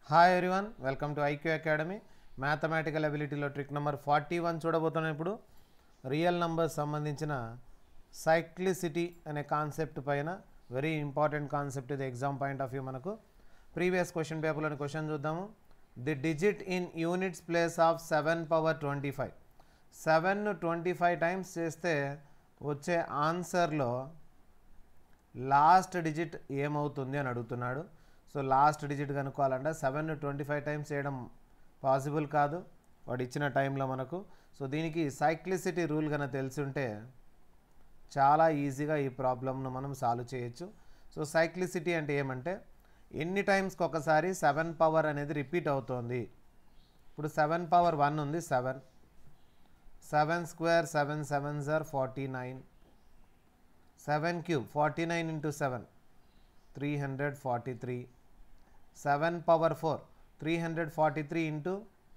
hi everyone welcome to IQ academy mathematical అబిలిటీలో trick number forty one చూడబోతున్నాం ఇప్పుడు real numbers సంబంధించిన cyclicity అనే కాన్సెప్ట్ పైన వెరీ ఇంపార్టెంట్ కాన్సెప్ట్ ఇది ఎగ్జామ్ పాయింట్ ఆఫ్ వ్యూ మనకు ప్రీవియస్ క్వశ్చన్ పేపర్లోని క్వశ్చన్ చూద్దాము the digit in units place of seven power twenty five seven twenty five times చేస్తే వచ్చే ఆన్సర్లో లాస్ట్ డిజిట్ ఏమవుతుంది అని అడుగుతున్నాడు సో లాస్ట్ డిజిట్ కనుక్కోవాలంటే సెవెన్ ట్వంటీ ఫైవ్ టైమ్స్ చేయడం పాసిబుల్ కాదు వాడు ఇచ్చిన టైంలో మనకు సో దీనికి సైక్లిసిటీ రూల్ కనుక తెలిసి ఉంటే చాలా ఈజీగా ఈ ప్రాబ్లమ్ను మనం సాల్వ్ చేయొచ్చు సో సైక్లిసిటీ అంటే ఏమంటే ఎన్ని టైమ్స్కి ఒకసారి సెవెన్ పవర్ అనేది రిపీట్ అవుతోంది ఇప్పుడు సెవెన్ పవర్ వన్ ఉంది seven seven square seven seven జర్ forty nine seven cube forty nine into seven three hundred forty three seven power four three hundred forty three into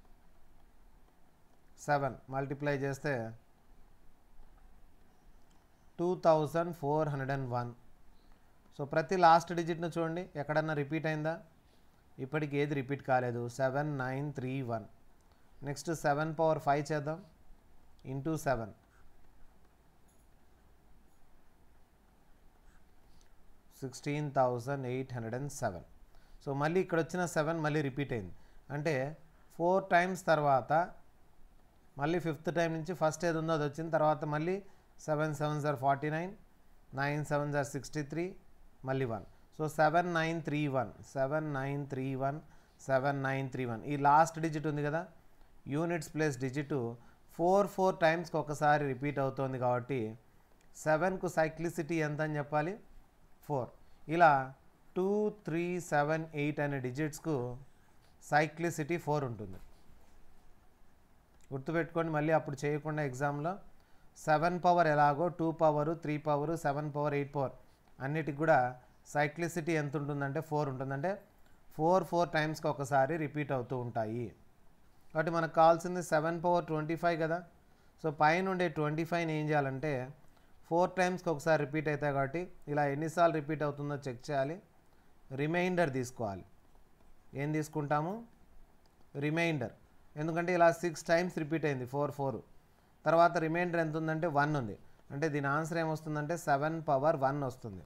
seven multiply చేస్తే two thousand four hundred and one so ప్రతి last డిజిట్ను చూడండి ఎక్కడన్నా repeat అయిందా ఇప్పటికి ఏది repeat కాలేదు seven nine three one next seven power five చేద్దాం into seven sixteen thousand eight hundred and seven so మళ్ళీ ఇక్కడ వచ్చిన సెవెన్ మళ్ళీ రిపీట్ అయింది అంటే ఫోర్ టైమ్స్ తర్వాత మళ్ళీ ఫిఫ్త్ టైం నుంచి ఫస్ట్ ఏది ఉందో అది వచ్చిన తర్వాత మళ్ళీ సెవెన్ సెవెన్ జార్ ఫార్టీ నైన్ నైన్ సెవెన్ జార్ సిక్స్టీ త్రీ మళ్ళీ one so seven nine three one seven nine three one seven nine three one ఈ లాస్ట్ డిజిట్ ఉంది కదా units plus digit four four టైమ్స్కి ఒకసారి రిపీట్ అవుతోంది కాబట్టి సెవెన్కు సైక్లిసిటీ ఎంత అని చెప్పాలి ఫోర్ ఇలా టూ త్రీ సెవెన్ ఎయిట్ అనే డిజిట్స్కు సైక్లిసిటీ ఫోర్ ఉంటుంది గుర్తుపెట్టుకోండి మళ్ళీ అప్పుడు చేయకుండా ఎగ్జామ్లో సెవెన్ పవర్ ఎలాగో two power three power seven power eight power అన్నిటికి కూడా సైక్లిసిటీ ఎంత ఉంటుందంటే ఫోర్ ఉంటుందంటే ఫోర్ ఫోర్ టైమ్స్కి ఒకసారి రిపీట్ అవుతూ ఉంటాయి కాబట్టి మనకు కావాల్సింది సెవెన్ పవర్ ట్వంటీ ఫైవ్ కదా సో పైన ఉండే ట్వంటీ ఫైవ్ని ఏం చేయాలంటే ఫోర్ టైమ్స్కి ఒకసారి రిపీట్ అవుతాయి కాబట్టి ఇలా ఎన్నిసార్లు రిపీట్ అవుతుందో చెక్ చేయాలి రిమైండర్ తీసుకోవాలి ఏం తీసుకుంటాము రిమైండర్ ఎందుకంటే ఇలా సిక్స్ టైమ్స్ రిపీట్ అయింది ఫోర్ ఫోర్ తర్వాత రిమైండర్ ఎంత ఉందంటే వన్ ఉంది అంటే దీని ఆన్సర్ ఏమొస్తుందంటే సెవెన్ పవర్ వన్ వస్తుంది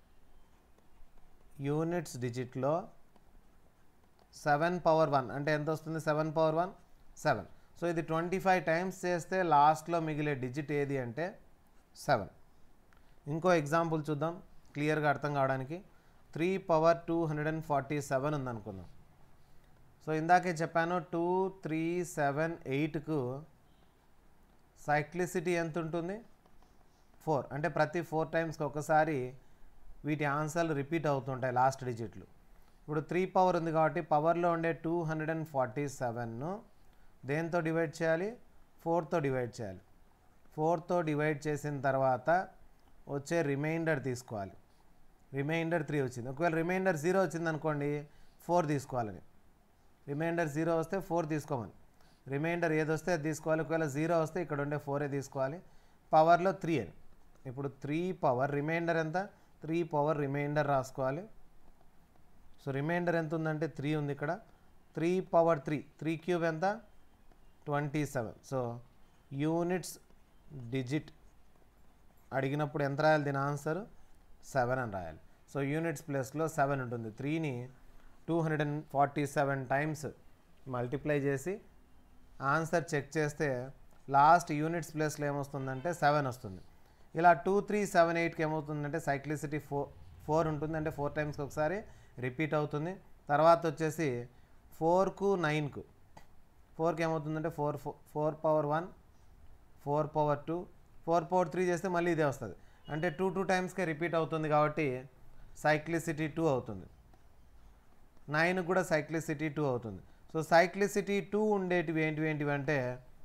యూనిట్స్ డిజిట్లో సెవెన్ పవర్ వన్ అంటే ఎంత వస్తుంది seven power one seven so ఇది ట్వంటీ ఫైవ్ టైమ్స్ చేస్తే లాస్ట్లో మిగిలే డిజిట్ ఏది అంటే సెవెన్ ఇంకో ఎగ్జాంపుల్ చూద్దాం క్లియర్గా అర్థం కావడానికి three power two hundred and forty seven ఉందనుకుందాం సో ఇందాకే చెప్పాను టూ త్రీ సెవెన్ ఎయిట్కు సైక్లిసిటీ ఎంత ఉంటుంది ఫోర్ అంటే ప్రతి ఫోర్ టైమ్స్కి ఒకసారి వీటి ఆన్సర్లు రిపీట్ అవుతుంటాయి లాస్ట్ డిజిట్లు ఇప్పుడు త్రీ పవర్ ఉంది కాబట్టి పవర్లో ఉండే టూ హండ్రెడ్ అండ్ ఫార్టీ సెవెన్ను దేంతో డివైడ్ చేయాలి ఫోర్తో డివైడ్ చేయాలి ఫోర్తో డివైడ్ చేసిన తర్వాత వచ్చే రిమైండర్ తీసుకోవాలి రిమైండర్ త్రీ వచ్చింది ఒకవేళ రిమైండర్ జీరో వచ్చింది అనుకోండి ఫోర్ తీసుకోవాలని రిమైండర్ జీరో వస్తే ఫోర్ తీసుకోమని రిమైండర్ ఏది వస్తే అది తీసుకోవాలి ఒకవేళ జీరో వస్తే ఇక్కడ ఉండే ఫోరే తీసుకోవాలి పవర్లో త్రీ అని ఇప్పుడు త్రీ పవర్ రిమైండర్ ఎంత త్రీ పవర్ రిమైండర్ రాసుకోవాలి సో రిమైండర్ ఎంత ఉందంటే త్రీ ఉంది ఇక్కడ three power three three cube ఎంత twenty seven so units digit అడిగినప్పుడు ఎంత రాయాలి దీని ఆన్సర్ సెవెన్ అని రాయాలి సో యూనిట్స్ ప్లేస్లో సెవెన్ ఉంటుంది త్రీని two hundred and forty seven times multiply చేసి ఆన్సర్ చెక్ చేస్తే లాస్ట్ యూనిట్స్ ప్లేస్లో ఏమొస్తుందంటే సెవెన్ వస్తుంది ఇలా టూ త్రీ సెవెన్ ఎయిట్కి ఏమవుతుందంటే సైక్లిసిటీ ఫోర్ ఫోర్ ఉంటుంది అంటే ఫోర్ టైమ్స్కి ఒకసారి రిపీట్ అవుతుంది తర్వాత వచ్చేసి ఫోర్కు నైన్కు ఫోర్కి ఏమవుతుందంటే four four power one four power two four power three చేస్తే మళ్ళీ ఇదే వస్తుంది అంటే టూ టూ టైమ్స్కే రిపీట్ అవుతుంది కాబట్టి సైక్లిసిటీ టూ అవుతుంది నైన్ కూడా సైక్లిసిటీ టూ అవుతుంది సో సైక్లిసిటీ టూ ఉండేటివి ఏంటివి ఏంటివి అంటే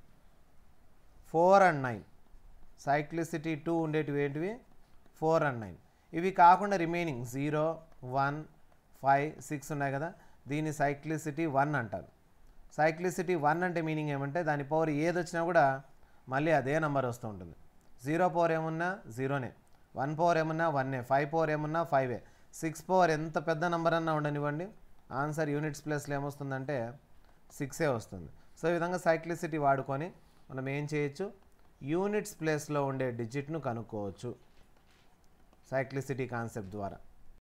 four and nine cyclicity two ఉండేటివి ఏంటివి ఫోర్ అండ్ నైన్ ఇవి కాకుండా remaining zero one five six ఉన్నాయి కదా దీని సైక్లిసిటీ వన్ అంటారు సైక్లిసిటీ వన్ అంటే మీనింగ్ ఏమంటే దాని పవర్ ఏది వచ్చినా కూడా మళ్ళీ అదే నెంబర్ వస్తూ ఉంటుంది జీరో పవర్ ఏమున్నా జీరోనే వన్ పవర్ ఏమున్నా వన్నే ఫైవ్ పవర్ ఏమున్నా ఫైవే సిక్స్ పవర్ ఎంత పెద్ద నెంబర్ అన్నా ఉండనివ్వండి ఆన్సర్ యూనిట్స్ ప్లేస్లో ఏమొస్తుందంటే సిక్సే వస్తుంది సో ఈ విధంగా సైక్లిసిటీ వాడుకొని మనం ఏం చేయొచ్చు యూనిట్స్ ప్లేస్లో ఉండే డిజిట్ను కనుక్కోవచ్చు సైక్లిసిటీ కాన్సెప్ట్ ద్వారా